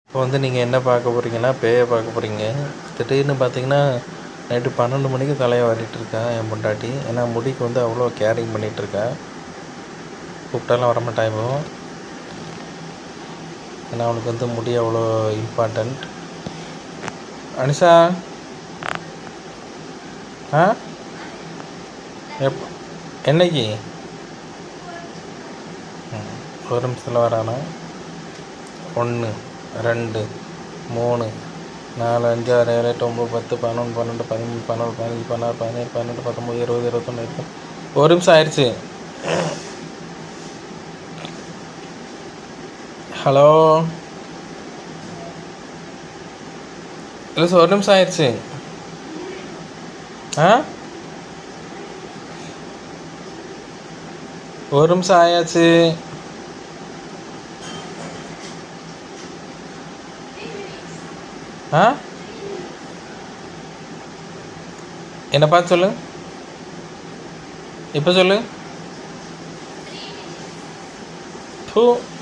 இப்போ வந்து நீங்கள் என்ன பார்க்க போகிறீங்கன்னா பேயை பார்க்க போகிறீங்க திடீர்னு பார்த்தீங்கன்னா நைட்டு பன்னெண்டு மணிக்கு தலையை வாரிட்டு இருக்கா என் பொண்டாட்டி ஏன்னா முடிக்கு வந்து அவ்வளோ கேரிங் பண்ணிகிட்டு இருக்கா கூப்பிட்டாலும் வரமாட்டா இப்போ ஏன்னா அவனுக்கு வந்து முடி அவ்வளோ இம்பார்ட்டண்ட் அனிஷா ஆ எப் என்னைக்கு ம், ஒரு நிமிஷத்தில் வரானா ஒன்று ரெண்டு மூணு நாலு அஞ்சு ஆறு ஏழு எட்டு ஒம்பது பத்து பதினொன்று பன்னெண்டு பதிமூணு பதினாலு பதினஞ்சு பதினாறு பதினேழு பதினெட்டு பத்தொம்பது இருபது இருபத்தொன்று இருபது ஒரு நிமிஷம் ஆயிடுச்சு ஹலோ இல்லை சார் ஒரு நிமிஷம் ஆயிடுச்சு ஆ ஒரு நிமிஷம் ஆயாச்சு ஆ என்ன பார்த்து சொல்லு இப்போ சொல்லு பூ